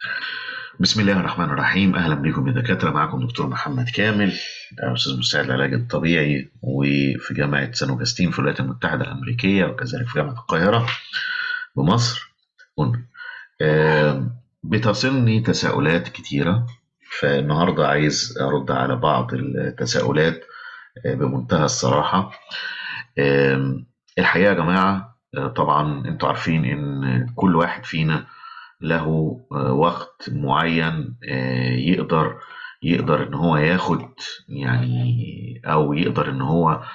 بسم الله الرحمن الرحيم اهلا بكم يا دكاتره معكم دكتور محمد كامل استاذ مساعد العلاج الطبيعي وفي جامعه سان اوجستين في الولايات المتحده الامريكيه وكذلك في جامعه القاهره بمصر هنا آه، بتصلني تساؤلات كتيره فالنهارده عايز ارد على بعض التساؤلات آه، بمنتهى الصراحه آه، الحقيقه يا جماعه آه، طبعا انتوا عارفين ان كل واحد فينا له آه، وقت معين آه، يقدر يقدر ان هو ياخد يعني او يقدر ان هو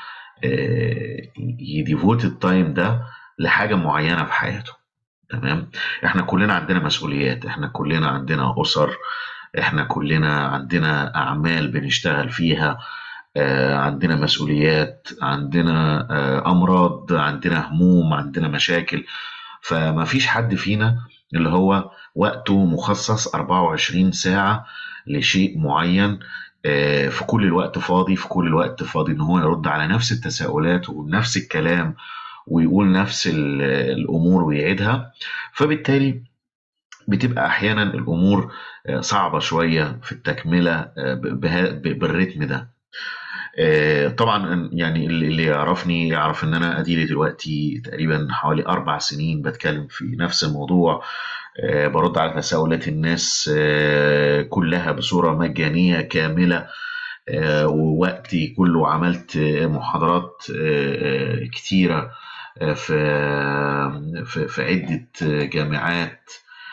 يديفوت التايم ده لحاجه معينه في حياته تمام احنا كلنا عندنا مسؤوليات احنا كلنا عندنا اسر احنا كلنا عندنا اعمال بنشتغل فيها آه، عندنا مسؤوليات عندنا آه، امراض عندنا هموم عندنا مشاكل فما فيش حد فينا اللي هو وقته مخصص 24 ساعة لشيء معين آه، في كل الوقت فاضي في كل الوقت فاضي ان هو يرد على نفس التساؤلات ونفس الكلام ويقول نفس ال- الامور ويعيدها فبالتالي بتبقى احيانا الامور آه، صعبة شوية في التكملة آه، ب- بها- ب- بالريتم ده آه، طبعا يعني اللي اللي يعرفني يعرف ان انا اديلي دلوقتي تقريبا حوالي اربع سنين بتكلم في نفس الموضوع آه، برد على تساؤلات الناس آه، كلها بصورة مجانية كاملة آه، ووقتي كله عملت آه، محاضرات آه، آه، كتيرة آه، في في في عدة جامعات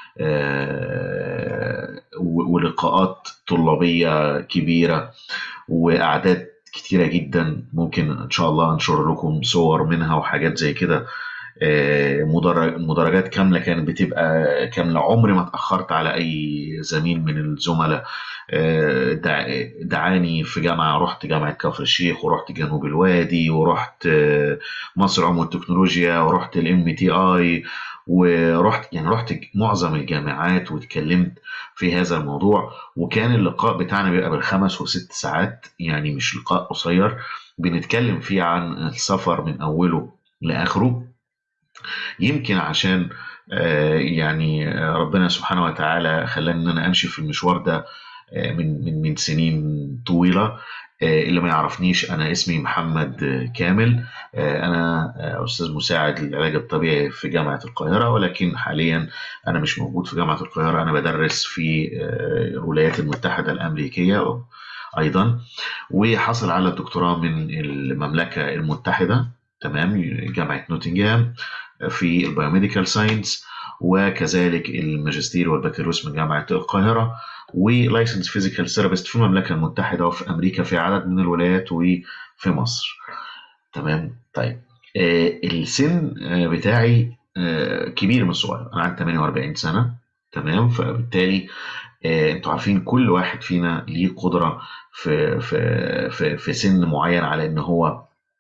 آه، و- ولقاءات طلابية كبيرة وأعداد كتيرة جدا ممكن إن شاء الله أنشر لكم صور منها وحاجات زي كده آه، مدرج مدرجات كاملة كانت بتبقى كاملة عمري ما اتأخرت على أي زميل من الزملاء آه، دع- دعاني في جامعة رحت جامعة كفر الشيخ ورحت جنوب الوادي ورحت آه، مصر عمر التكنولوجيا ورحت الام تي اي ورحت يعني رحت معظم الجامعات واتكلمت في هذا الموضوع وكان اللقاء بتاعنا بيبقى بالخمس وست ساعات يعني مش لقاء قصير بنتكلم فيه عن السفر من أوله لآخره يمكن عشان آه، يعني آه، ربنا سبحانه وتعالى خلاني ان انا امشي في المشوار ده آه، من من من سنين طويله آه، اللي ما يعرفنيش انا اسمي محمد آه، كامل آه، انا آه، استاذ مساعد للعلاج الطبيعي في جامعه القاهره ولكن حاليا انا مش موجود في جامعه القاهره انا بدرس في آه، الولايات المتحده الامريكيه ايضا وحصل على الدكتوراه من المملكه المتحده تمام جامعه نوتنغهام في البيوميديكال ساينس وكذلك الماجستير والبكالوريوس من جامعة القاهرة ولايسنس فيزيكال ثيرابيست في المملكة المتحدة وفي أمريكا في عدد من الولايات وفي مصر تمام طيب آه السن آه بتاعي آه كبير من الصغير أنا عندي 48 سنة تمام فبالتالي آه انتوا عارفين كل واحد فينا ليه قدرة في في في, في سن معين على ان هو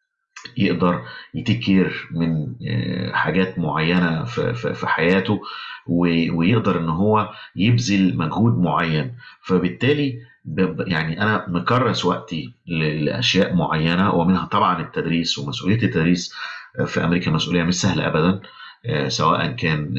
يقدر يتكير من آه، حاجات معينة في في- في حياته و- ويقدر ان هو يبذل مجهود معين فبالتالي ب- يعني انا مكرس وقتي ل- لاشياء معينة ومنها طبعا التدريس ومسؤولية التدريس في امريكا مسؤولية مش سهلة ابدا آه، سواء كان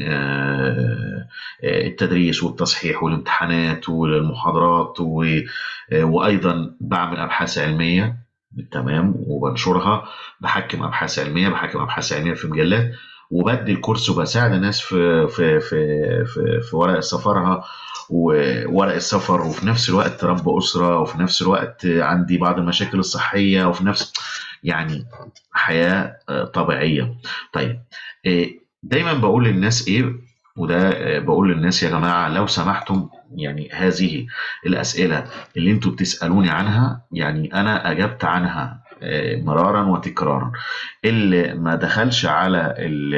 آه، آه، التدريس والتصحيح والامتحانات والمحاضرات و- آه، وايضا بعمل ابحاث علميه تمام وبنشرها بحكم ابحاث علميه بحكم ابحاث علميه في مجلات وبدي الكورس وبساعد الناس في في في في, في ورق سفرها وورق السفر وفي نفس الوقت رب اسره وفي نفس الوقت عندي بعض المشاكل الصحيه وفي نفس يعني حياه آه، طبيعيه طيب آه، دايما بقول للناس ايه وده آه، بقول للناس يا جماعه لو سمحتم يعني هذه الاسئله اللي انتوا بتسالوني عنها يعني انا اجبت عنها آه، مرارا وتكرارا اللي ما دخلش على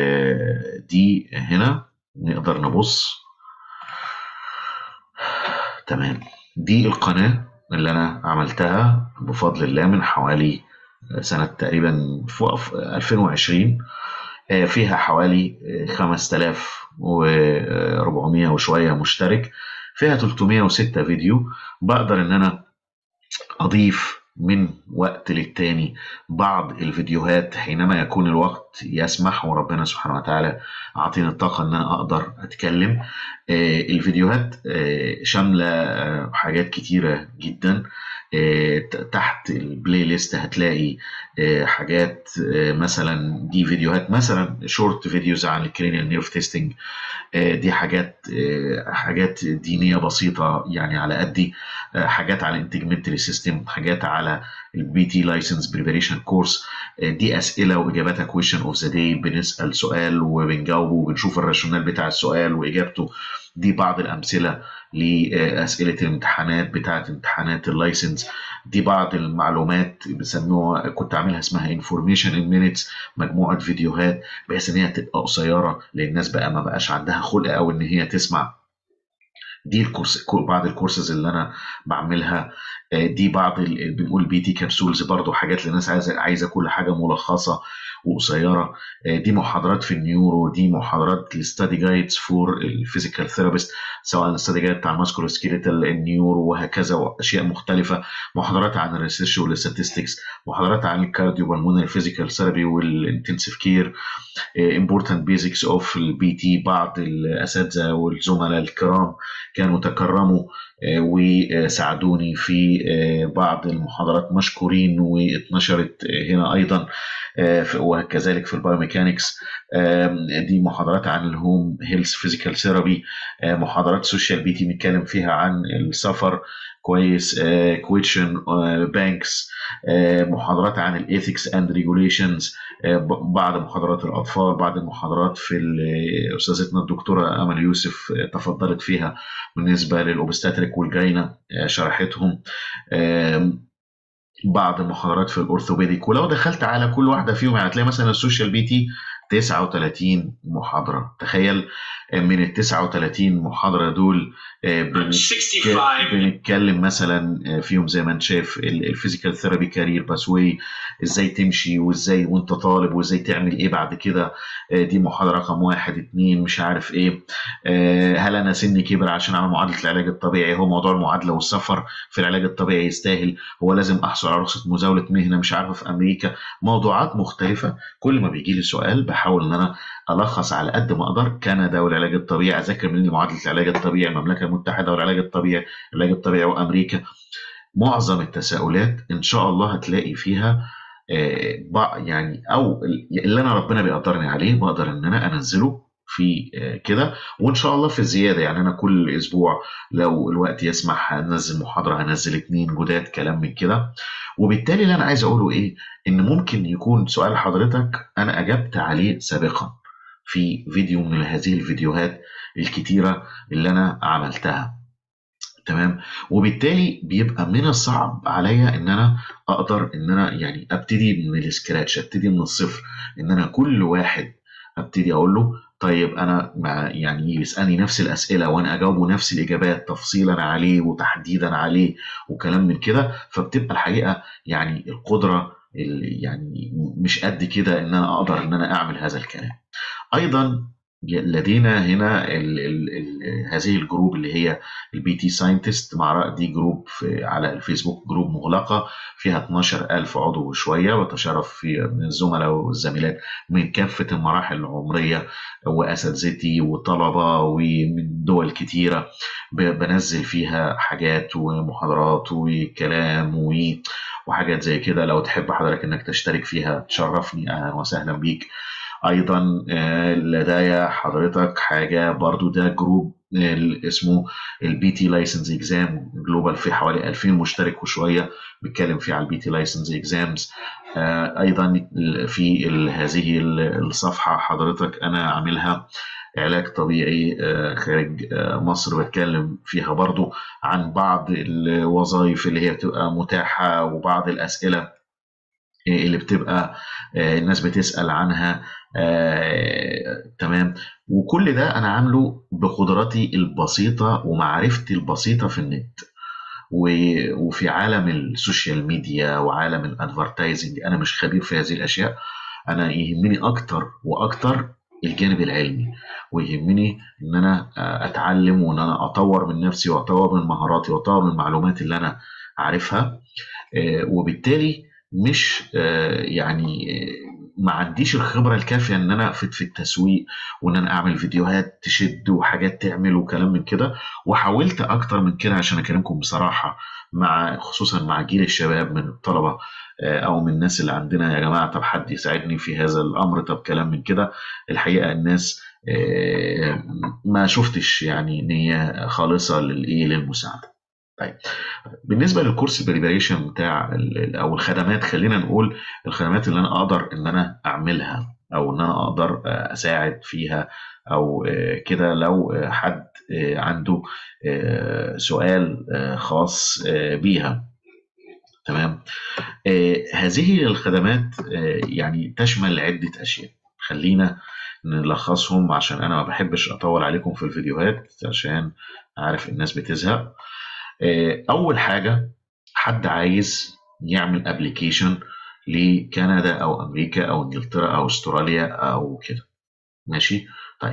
ال- دي هنا نقدر نبص تمام دي القناة اللي أنا عملتها بفضل الله من حوالي سنة تقريبا في في 2020 آه، فيها حوالي آه، 5400 وشوية مشترك فيها 306 فيديو بقدر إن أنا أضيف من وقت للتاني بعض الفيديوهات حينما يكون الوقت يسمح وربنا سبحانه وتعالى أعطيني الطاقة إن أنا أقدر أتكلم آه، الفيديوهات آه، شاملة آه، حاجات كتيرة جدا تحت البلاي ليست هتلاقي حاجات مثلا دي فيديوهات مثلا شورت فيديوز عن الكرينيال نيرف تيستنج دي حاجات حاجات دينيه بسيطه يعني على قدي حاجات على انتجمنتري سيستم حاجات على البي تي لايسنس بريبريشن كورس دي اسئله واجاباتها كويشن اوف ذا داي بنسال سؤال وبنجاوبه وبنشوف الراشونال بتاع السؤال واجابته دي بعض الامثله لاسئله الامتحانات بتاعه امتحانات اللايسنس دي بعض المعلومات بيسموها كنت عاملها اسمها انفورميشن ان مينيتس مجموعه فيديوهات بحيث ان هي تبقى قصيره للناس بقى ما بقاش عندها خلق او ان هي تسمع دي الكورس بعض الكورسز اللي انا بعملها دي بعض بنقول بي تي كابسولز برضو حاجات للناس عايزه عايزه كل حاجه ملخصه وقصيره آه، دي محاضرات في النيورو دي محاضرات للستادي جايدز فور الفيزيكال ثيرابيست سواء الستادي جايد بتاع الماسكولو سكيليتال النيورو وهكذا واشياء مختلفه محاضرات عن الريسيرش والستاتستكس محاضرات عن الكارديو بالمونري فيزيكال ثيرابي والانتنسيف كير امبورتنت بيزكس اوف البي تي بعض الاساتذه والزملاء الكرام كانوا تكرموا آه، وساعدوني في آه، بعض المحاضرات مشكورين واتنشرت هنا ايضا آه، وكذلك في البايوميكانكس دي محاضرات عن الهوم هيلث فيزيكال ثيرابي محاضرات سوشيال بي تي بنتكلم فيها عن السفر كويس كويشن بانكس محاضرات عن الايثكس اند ريجوليشنز بعض محاضرات الاطفال بعض المحاضرات في استاذتنا الدكتوره امل يوسف تفضلت فيها بالنسبه للاوبستاتريك والجاينه شرحتهم بعض المحاضرات في الاورثوبيديك ولو دخلت على كل واحده فيهم يعني هتلاقي مثلا السوشيال بي تي 39 محاضره تخيل من ال 39 محاضره دول آه، بنتكلم مثلا آه، فيهم زي ما انت شايف الفيزيكال ثيرابي كارير باسوي ازاي تمشي وازاي وانت طالب وازاي تعمل ايه بعد كده آه، دي محاضره رقم واحد اتنين مش عارف ايه هل انا سني كبر عشان اعمل معادله العلاج الطبيعي هو موضوع المعادله والسفر في العلاج الطبيعي يستاهل هو لازم احصل على رخصه مزاوله مهنه مش عارفه في امريكا موضوعات مختلفه كل ما بيجي لي سؤال بحاول ان انا الخص على قد ما اقدر كندا والعلاج الطبيعي اذاكر من معادله العلاج الطبيعي المملكه المتحده والعلاج الطبيعي العلاج الطبيعي وامريكا معظم التساؤلات ان شاء الله هتلاقي فيها آه، يعني او اللي انا ربنا بيقدرني عليه بقدر ان انا انزله في آه، كده وان شاء الله في الزياده يعني انا كل اسبوع لو الوقت يسمح هنزل محاضره هنزل اتنين جداد كلام من كده وبالتالي اللي انا عايز اقوله ايه ان ممكن يكون سؤال حضرتك انا اجبت عليه سابقا في فيديو من هذه الفيديوهات الكتيرة اللي أنا عملتها تمام وبالتالي بيبقى من الصعب عليا ان انا اقدر ان انا يعني ابتدي من السكراتش ابتدي من الصفر ان انا كل واحد ابتدي اقول له طيب انا مع يعني يسالني نفس الاسئله وانا اجاوبه نفس الاجابات تفصيلا عليه وتحديدا عليه وكلام من كده فبتبقى الحقيقه يعني القدره يعني مش قد كده ان انا اقدر ان انا اعمل هذا الكلام ايضا لدينا هنا ال ال ال هذه الجروب اللي هي البي تي ساينتست مع دي جروب في على الفيسبوك جروب مغلقه فيها 12000 عضو وشويه وتشرف في من الزملاء والزميلات من كافه المراحل العمريه واساتذتي وطلبه ومن دول كتيره بنزل فيها حاجات ومحاضرات وكلام وحاجات زي كده لو تحب حضرتك انك تشترك فيها تشرفني اهلا وسهلا بيك ايضا آه، لدي حضرتك حاجه برضو ده جروب اسمه البي تي لايسنس اكزام جلوبال في حوالي 2000 مشترك وشويه بيتكلم فيه على البي تي لايسنس اكزامز ايضا في هذه الصفحه حضرتك انا عاملها علاج طبيعي آه، خارج آه، مصر بتكلم فيها برضو عن بعض الوظائف اللي هي بتبقى متاحه وبعض الاسئله اللي بتبقى الناس بتسال عنها آه، تمام وكل ده انا عامله بقدراتي البسيطه ومعرفتي البسيطه في النت وفي عالم السوشيال ميديا وعالم الادفرتايزنج انا مش خبير في هذه الاشياء انا يهمني اكتر واكتر الجانب العلمي ويهمني ان انا اتعلم وان انا اطور من نفسي واطور من مهاراتي واطور من المعلومات اللي انا عارفها آه، وبالتالي مش آه، يعني آه، ما عنديش الخبره الكافيه ان انا افيد في التسويق وان انا اعمل فيديوهات تشد وحاجات تعمل وكلام من كده وحاولت اكتر من كده عشان اكلمكم بصراحه مع خصوصا مع جيل الشباب من الطلبه آه، او من الناس اللي عندنا يا جماعه طب حد يساعدني في هذا الامر طب كلام من كده الحقيقه الناس آه، ما شفتش يعني نيه خالصه للايه للمساعده طيب بالنسبه للكورس بريباريشن بتاع ال- ال- او الخدمات خلينا نقول الخدمات اللي انا اقدر ان انا اعملها او ان انا اقدر آه، اساعد فيها او آه، كده لو آه، حد آه، عنده آه، سؤال آه، خاص آه، بيها تمام آه، هذه الخدمات آه، يعني تشمل عدة أشياء خلينا نلخصهم عشان أنا ما بحبش أطول عليكم في الفيديوهات عشان عارف الناس بتزهق آه، أول حاجة حد عايز يعمل ابلكيشن لكندا أو أمريكا أو إنجلترا أو أستراليا أو كده ماشي طيب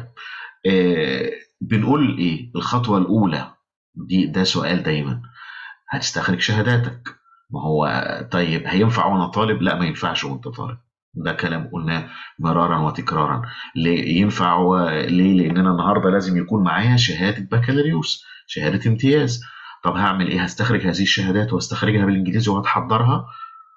آه، بنقول إيه الخطوة الأولى دي ده سؤال دايما هتستخرج شهاداتك ما هو طيب هينفع وانا طالب لا ما ينفعش وانت طالب ده كلام قلناه مرارا وتكرارا ليه ينفع و... ليه لان انا النهارده لازم يكون معايا شهاده بكالوريوس شهاده امتياز طب هعمل ايه هستخرج هذه الشهادات واستخرجها بالانجليزي وهتحضرها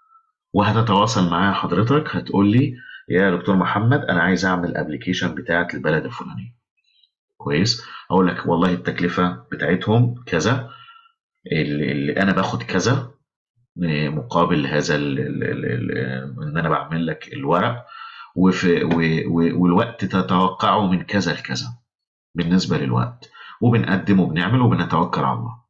وهتتواصل معايا حضرتك هتقول لي يا دكتور محمد انا عايز اعمل ابلكيشن بتاعت البلد الفلانيه كويس اقول لك والله التكلفه بتاعتهم كذا اللي اللي انا باخد كذا مقابل هذا ال ال ال ال ان انا بعمل لك الورق وفي و و والوقت تتوقعه من كذا لكذا بالنسبه للوقت وبنقدم وبنعمل وبنتوكل على الله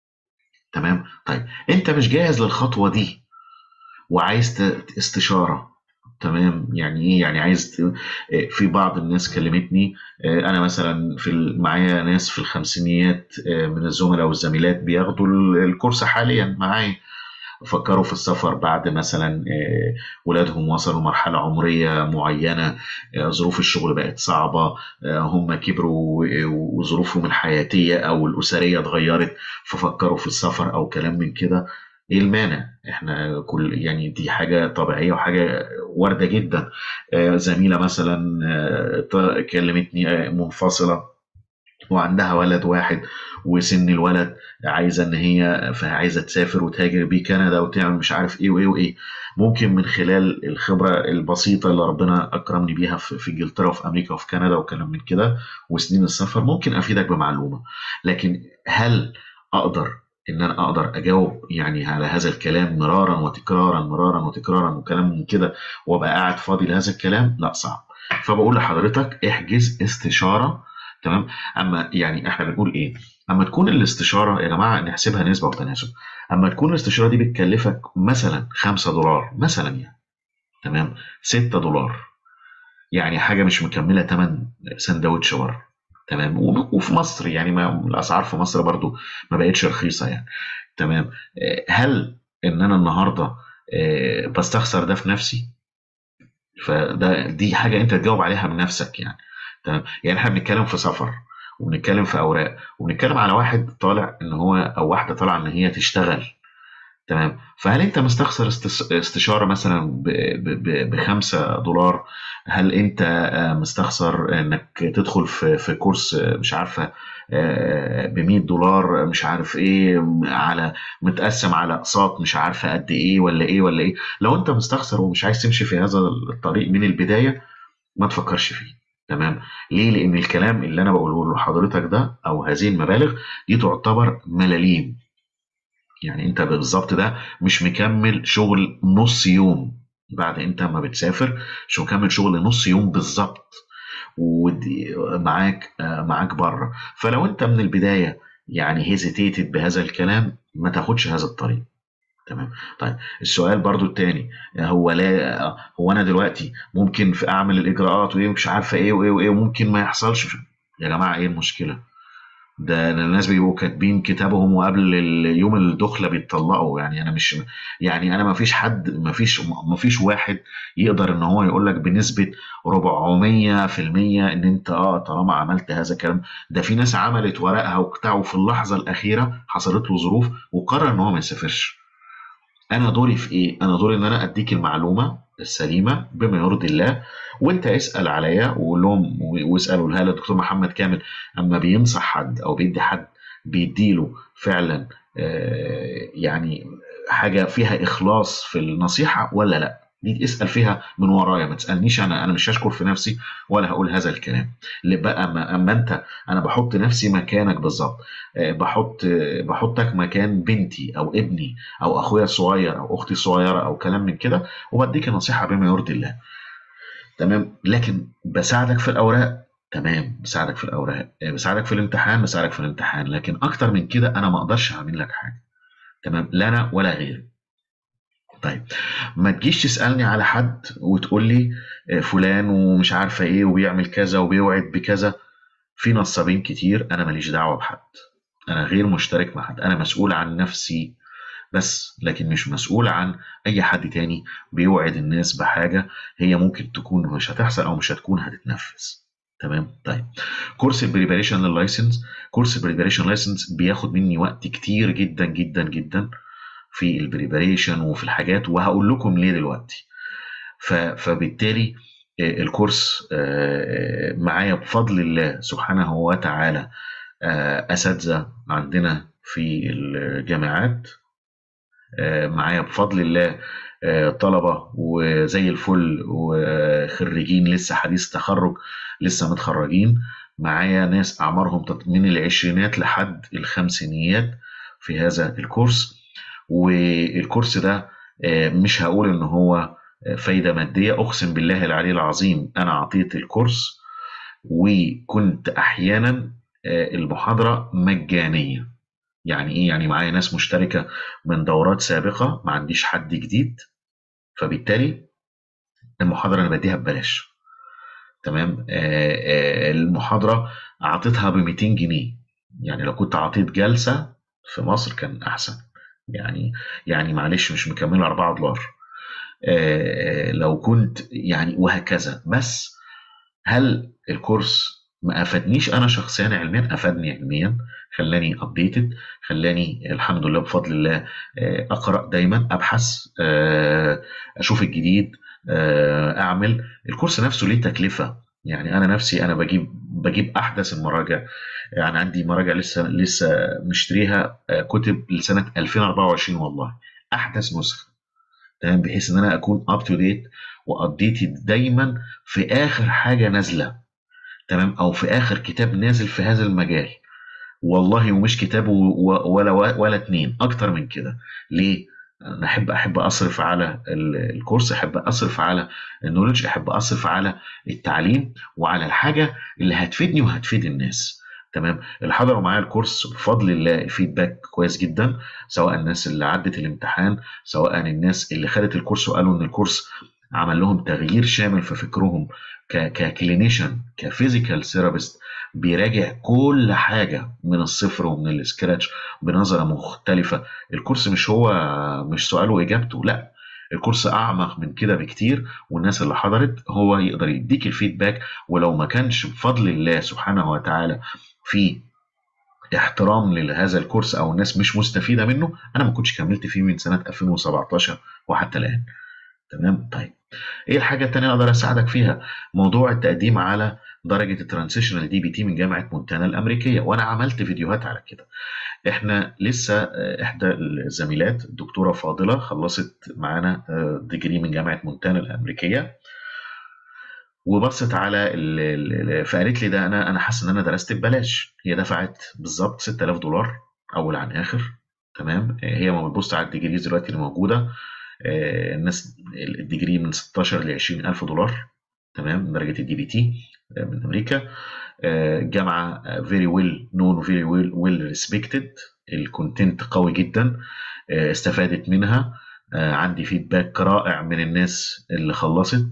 تمام طيب انت مش جاهز للخطوه دي وعايز ت- استشاره تمام يعني ايه يعني عايز ت- في بعض الناس كلمتني آه، انا مثلا في ال- معايا ناس في الخمسينيات آه، من الزملاء والزميلات بياخدوا ال- الكورس حاليا معايا فكروا في السفر بعد مثلا آه، ولادهم وصلوا مرحلة عمرية معينة آه، ظروف الشغل بقت صعبة آه، هم كبروا و- وظروفهم الحياتية أو الأسرية اتغيرت ففكروا في السفر أو كلام من كده ايه المانع احنا كل يعني دي حاجة طبيعية وحاجة واردة جدا آه، زميلة مثلا آه، ط- كلمتني آه، منفصلة وعندها ولد واحد وسن الولد عايزه ان هي عايزه تسافر وتهاجر بيه كندا وتعمل مش عارف ايه وايه وايه ممكن من خلال الخبره البسيطه اللي ربنا اكرمني بيها في في انجلترا وفي امريكا وفي كندا وكلام من كده وسنين السفر ممكن افيدك بمعلومه لكن هل اقدر ان انا اقدر اجاوب يعني على هذا الكلام مرارا وتكرارا مرارا وتكرارا وكلام من كده وابقى قاعد فاضي لهذا الكلام لا صعب فبقول لحضرتك احجز استشاره تمام اما يعني احنا بنقول ايه اما تكون الاستشاره يا جماعه نحسبها نسبه وتناسب اما تكون الاستشاره دي بتكلفك مثلا 5 دولار مثلا يعني تمام 6 دولار يعني حاجه مش مكمله ثمن سندوتش بره تمام و- وفي مصر يعني ما الاسعار في مصر برضو ما بقتش رخيصه يعني تمام آه، هل ان انا النهارده آه، بستخسر ده في نفسي فده دي حاجه انت تجاوب عليها بنفسك يعني تمام يعني احنا بنتكلم في سفر وبنتكلم في اوراق وبنتكلم على واحد طالع ان هو او واحده طالعه ان هي تشتغل تمام فهل انت مستخسر استس- استشاره مثلا ب 5 دولار هل انت آه، مستخسر انك تدخل في في كورس آه، مش عارفه ب 100 دولار مش عارف ايه على متقسم على اقساط مش عارفه قد ايه ولا ايه ولا ايه لو انت مستخسر ومش عايز تمشي في هذا الطريق من البدايه ما تفكرش فيه تمام ليه لان الكلام اللي انا بقوله لحضرتك ده او هذه المبالغ دي تعتبر ملاليم يعني انت بالظبط ده مش مكمل شغل نص يوم بعد انت ما بتسافر مش مكمل شغل نص يوم بالظبط ودي معاك آه، معاك بره فلو انت من البدايه يعني هيزيتيتد بهذا الكلام ما تاخدش هذا الطريق تمام طيب السؤال برضو التاني هو لا هو انا دلوقتي ممكن في اعمل الاجراءات وايه مش عارفه ايه وايه وايه وممكن ما يحصلش يا جماعه ايه المشكله ده الناس بيبقوا كاتبين كتابهم وقبل ال- يوم الدخله بيتطلقوا يعني انا مش يعني انا ما فيش حد ما فيش ما فيش واحد يقدر ان هو يقول لك بنسبه 400% ان انت اه طالما عملت هذا الكلام ده في ناس عملت ورقها وبتاع وفي اللحظه الاخيره حصلت له ظروف وقرر ان هو ما يسافرش انا دوري في ايه انا دوري ان انا اديك المعلومه السليمه بما يرضي الله وانت اسال عليا وقول لهم واسالوا هل الدكتور محمد كامل اما بينصح حد او بيدي حد بيديله فعلا آه، يعني حاجه فيها اخلاص في النصيحه ولا لا دي اسال فيها من ورايا ما تسالنيش انا انا مش هشكر في نفسي ولا هقول هذا الكلام اللي بقى ما اما انت انا بحط نفسي مكانك بالظبط آه، بحط بحطك مكان بنتي او ابني او اخويا الصغير او اختي الصغيره او كلام من كده وبديك نصيحه بما يرضي الله تمام لكن بساعدك في الاوراق تمام بساعدك في الاوراق آه، بساعدك في الامتحان بساعدك في الامتحان لكن اكتر من كده انا ما اقدرش اعمل لك حاجه تمام لا انا ولا غيري طيب ما تجيش تسالني على حد وتقول لي آه، فلان ومش عارفه ايه وبيعمل كذا وبيوعد بكذا في نصابين كتير انا ماليش دعوه بحد انا غير مشترك مع حد انا مسؤول عن نفسي بس لكن مش مسؤول عن اي حد تاني بيوعد الناس بحاجه هي ممكن تكون مش هتحصل او مش هتكون هتتنفذ تمام طيب كورس البريباريشن لللايسنس كورس البريباريشن لايسنس بياخد مني وقت كتير جدا جدا جدا في البريباريشن وفي الحاجات وهقول لكم ليه دلوقتي فبالتالي آه، الكورس آه، معايا بفضل الله سبحانه وتعالى آه، اساتذه عندنا في الجامعات معايا بفضل الله طلبه وزي الفل وخريجين لسه حديث تخرج لسه متخرجين معايا ناس اعمارهم من العشرينات لحد الخمسينيات في هذا الكورس والكورس ده آه، مش هقول ان هو آه، فايدة مادية اقسم بالله العلي العظيم انا اعطيت الكورس وكنت احيانا آه، المحاضرة مجانية يعني ايه يعني معايا ناس مشتركة من دورات سابقة ما عنديش حد جديد فبالتالي المحاضرة انا بديها ببلاش تمام المحاضرة اعطيتها ب 200 جنيه يعني لو كنت اعطيت جلسة في مصر كان احسن يعني يعني معلش مش مكمله 4 دولار آه لو كنت يعني وهكذا بس هل الكورس ما افادنيش انا شخصيا علميا افادني علميا خلاني ابديتد خلاني الحمد لله بفضل الله آه، اقرا دايما ابحث آه، اشوف الجديد آه، اعمل الكورس نفسه ليه تكلفه يعني انا نفسي انا بجيب بجيب احدث المراجع يعني عندي مراجع لسه لسه مشتريها آه، كتب لسنه 2024 والله احدث نسخه تمام بحيث ان انا اكون اب تو ديت وابديتد دايما في اخر حاجه نازله تمام او في اخر كتاب نازل في هذا المجال والله ومش كتاب ولا ولا اتنين اكتر من كده ليه انا احب احب اصرف على الكورس احب اصرف على النولج احب اصرف على التعليم وعلى الحاجه اللي هتفيدني وهتفيد الناس تمام اللي حضروا معايا الكورس بفضل الله الفيدباك كويس جدا سواء الناس اللي عدت الامتحان سواء الناس اللي خدت الكورس وقالوا ان الكورس عمل لهم تغيير شامل في فكرهم ككلينيشن كفيزيكال ثيرابيست بيراجع كل حاجة من الصفر ومن السكراتش بنظرة مختلفة الكورس مش هو مش سؤال وإجابته لا الكورس أعمق من كده بكتير والناس اللي حضرت هو يقدر يديك الفيدباك ولو ما كانش بفضل الله سبحانه وتعالى في احترام لهذا الكورس او الناس مش مستفيده منه انا ما كنتش كملت فيه من سنه 2017 وحتى الان تمام طيب ايه الحاجه الثانيه اقدر اساعدك فيها موضوع التقديم على درجه الترانزيشنال دي بي تي من جامعه مونتانا الامريكيه وانا عملت فيديوهات على كده احنا لسه آه، احدى الزميلات الدكتوره فاضله خلصت معانا ديجري آه، من جامعه مونتانا الامريكيه وبصت على فقالت لي ده انا انا حاسه ان انا درست ببلاش هي دفعت بالظبط 6000 دولار اول عن اخر تمام هي ما بتبص على الديجريز دلوقتي اللي موجوده آه، الناس الديجري من 16 ل 20000 دولار تمام درجه الدي بي تي من امريكا آه، جامعه فيري ويل نون فيري ويل ويل ريسبكتد الكونتنت قوي جدا آه، استفادت منها عندي فيدباك رائع من الناس اللي خلصت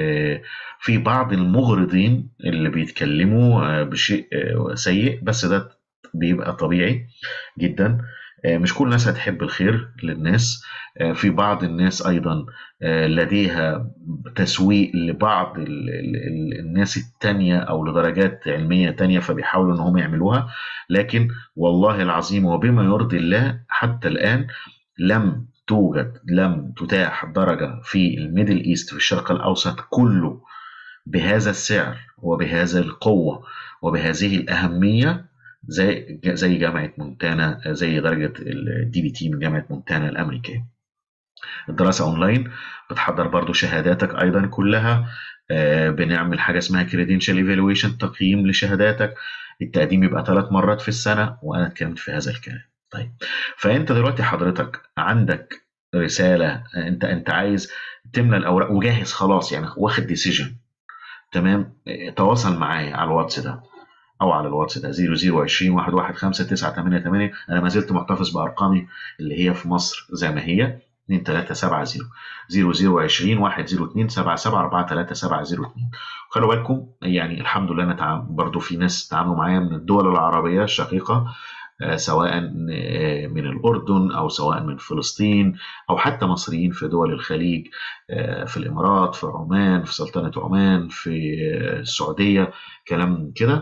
في بعض المغرضين اللي بيتكلموا بشيء سيء بس ده بيبقى طبيعي جدا آه، مش كل الناس هتحب الخير للناس آه، في بعض الناس ايضا آه، لديها تسويق لبعض الناس التانية او لدرجات علمية تانية فبيحاولوا ان هم يعملوها لكن والله العظيم وبما يرضي الله حتى الان لم توجد لم تتاح درجة في الميدل ايست في الشرق الاوسط كله بهذا السعر وبهذا القوة وبهذه الأهمية زي زي جامعة مونتانا زي درجة الدي بي تي من جامعة مونتانا الأمريكية. الدراسة أونلاين بتحضر برضو شهاداتك أيضا كلها آه، بنعمل حاجة اسمها كريدنشال ايفالويشن تقييم لشهاداتك التقديم يبقى ثلاث مرات في السنة وأنا اتكلمت في هذا الكلام. طيب فأنت دلوقتي حضرتك عندك رسالة انت انت عايز تملى الاوراق وجاهز خلاص يعني واخد ديسيجن تمام تواصل معايا على الواتس ده او على الواتس ده 0020 115 988 انا ما زلت محتفظ بارقامي اللي هي في مصر زي ما هي 2370 0020 102 77 43702 خلوا بالكم يعني الحمد لله انا برضو في ناس تعاملوا معايا من الدول العربيه الشقيقه آه، سواء آه، من الأردن أو سواء من فلسطين أو حتى مصريين في دول الخليج آه، في الإمارات في عمان في سلطنة عمان في السعودية كلام كده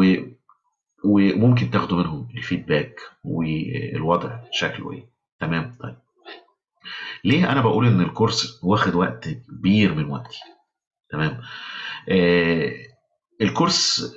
وممكن تاخدوا منهم الفيدباك والوضع شكله ايه تمام طيب ليه انا بقول ان الكورس واخد وقت كبير من وقتي تمام آه الكورس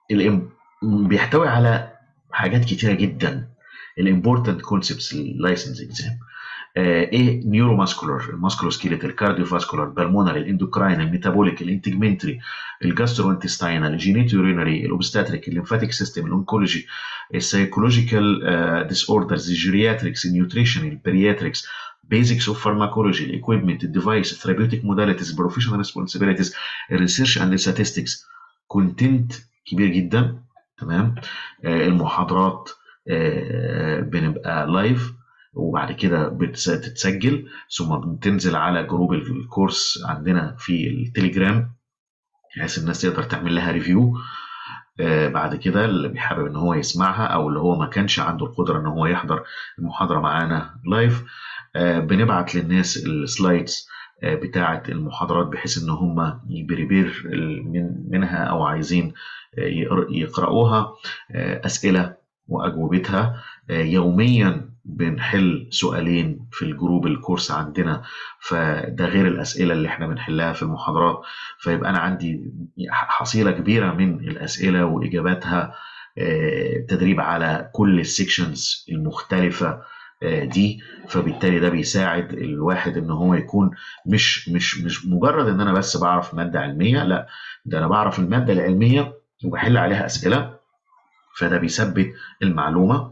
بيحتوي على حاجات كتيره جدا الامبورتنت كونسبتس اللايسنس اكزام ايه نيورو ماسكولار الماسكولو سكيليتال كارديو فاسكولار بالمونر الاندوكراين الميتابوليك الانتجمنتري الجاسترو انتستاينال الجينيتو يورينري الاوبستاتريك الليمفاتيك سيستم الانكولوجي السايكولوجيكال ديس اوردرز الجيرياتريكس النيوتريشن البرياتريكس basics of pharmacology, equipment, device, therapeutic modalities, professional responsibilities, research and statistics, content كبير جدا تمام آه المحاضرات آه بنبقى لايف وبعد كده بتتسجل ثم بتنزل على جروب الكورس عندنا في التليجرام بحيث الناس تقدر تعمل لها ريفيو آه بعد كده اللي بيحابب ان هو يسمعها او اللي هو ما كانش عنده القدره ان هو يحضر المحاضره معانا لايف آه بنبعت للناس السلايدز آه بتاعه المحاضرات بحيث ان هم يبريبير من منها او عايزين يقرأوها أسئلة وأجوبتها يوميا بنحل سؤالين في الجروب الكورس عندنا فده غير الأسئلة اللي احنا بنحلها في المحاضرات فيبقى أنا عندي حصيلة كبيرة من الأسئلة وإجاباتها تدريب على كل السيكشنز المختلفة دي فبالتالي ده بيساعد الواحد ان هو يكون مش مش مش مجرد ان انا بس بعرف ماده علميه لا ده انا بعرف الماده العلميه وبحل عليها اسئله فده بيثبت المعلومه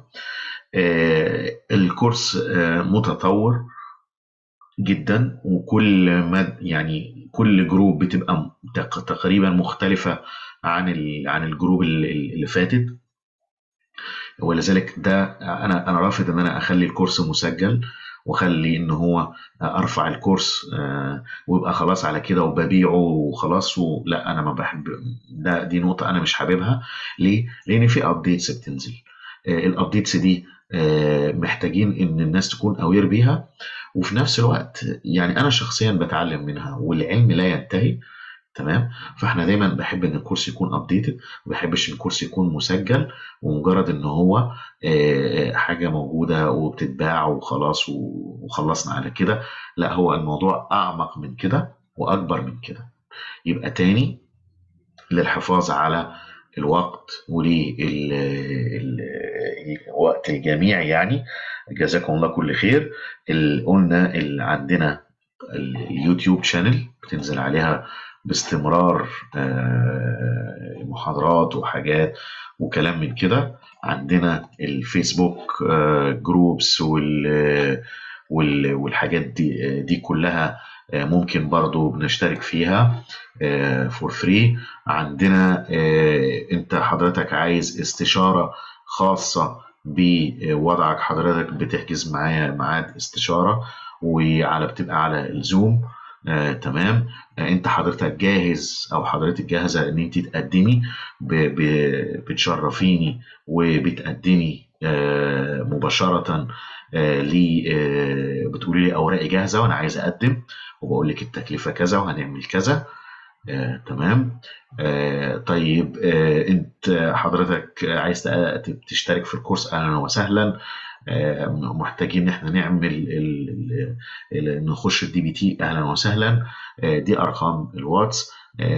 آه الكورس آه متطور جدا وكل ما يعني كل جروب بتبقى تقريبا مختلفه عن عن الجروب اللي فاتت ولذلك ده انا انا رافض ان انا اخلي الكورس مسجل واخلي ان هو ارفع الكورس ويبقى خلاص على كده وببيعه وخلاص لا انا ما بحب ده دي نقطه انا مش حاببها ليه؟ لان في ابديتس بتنزل الابديتس دي محتاجين ان الناس تكون اوير بيها وفي نفس الوقت يعني انا شخصيا بتعلم منها والعلم لا ينتهي تمام فاحنا دايما بحب ان الكورس يكون ابديتد ما بحبش ان الكورس يكون مسجل ومجرد ان هو حاجه موجوده وبتتباع وخلاص وخلصنا على كده لا هو الموضوع اعمق من كده واكبر من كده يبقى تاني للحفاظ على الوقت وللوقت الجميع يعني جزاكم الله كل خير قلنا اللي عندنا اليوتيوب شانل بتنزل عليها باستمرار محاضرات وحاجات وكلام من كده عندنا الفيسبوك جروبس والحاجات دي دي كلها ممكن برضو بنشترك فيها فور فري عندنا انت حضرتك عايز استشارة خاصة بوضعك حضرتك بتحجز معايا ميعاد استشارة وعلى بتبقى على الزوم آه، تمام آه، انت حضرتك جاهز او حضرتك جاهزه ان انت تقدمي ب... ب... بتشرفيني وبتقدمي آه، مباشره آه، لي آه، بتقولي لي اوراقي جاهزه وانا عايز اقدم وبقول لك التكلفه كذا وهنعمل كذا آه، تمام آه، طيب آه، انت حضرتك عايز تق- تشترك في الكورس اهلا وسهلا محتاجين ان احنا نعمل ال ال نخش الدي بي تي اهلا وسهلا دي ارقام الواتس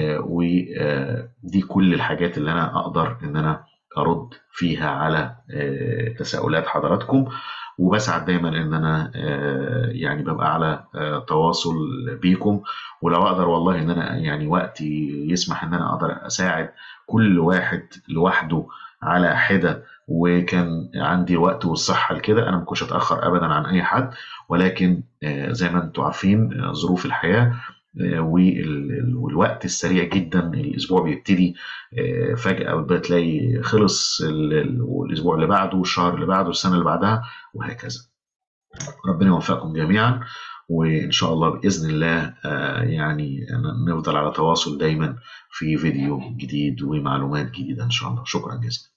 ودي كل الحاجات اللي انا اقدر ان انا ارد فيها على تساؤلات حضراتكم وبسعد دايما ان انا يعني ببقى على تواصل بيكم ولو اقدر والله ان انا يعني وقتي يسمح ان انا اقدر اساعد كل واحد لوحده على حده وكان عندي الوقت والصحه لكده انا ما كنتش اتاخر ابدا عن اي حد ولكن زي ما انتم عارفين ظروف الحياه والوقت السريع جدا الاسبوع بيبتدي فجاه بتلاقي خلص والاسبوع اللي بعده والشهر اللي بعده والسنه اللي بعدها وهكذا ربنا يوفقكم جميعا وان شاء الله باذن الله يعني نفضل على تواصل دايما في فيديو جديد ومعلومات جديده ان شاء الله شكرا جزيلا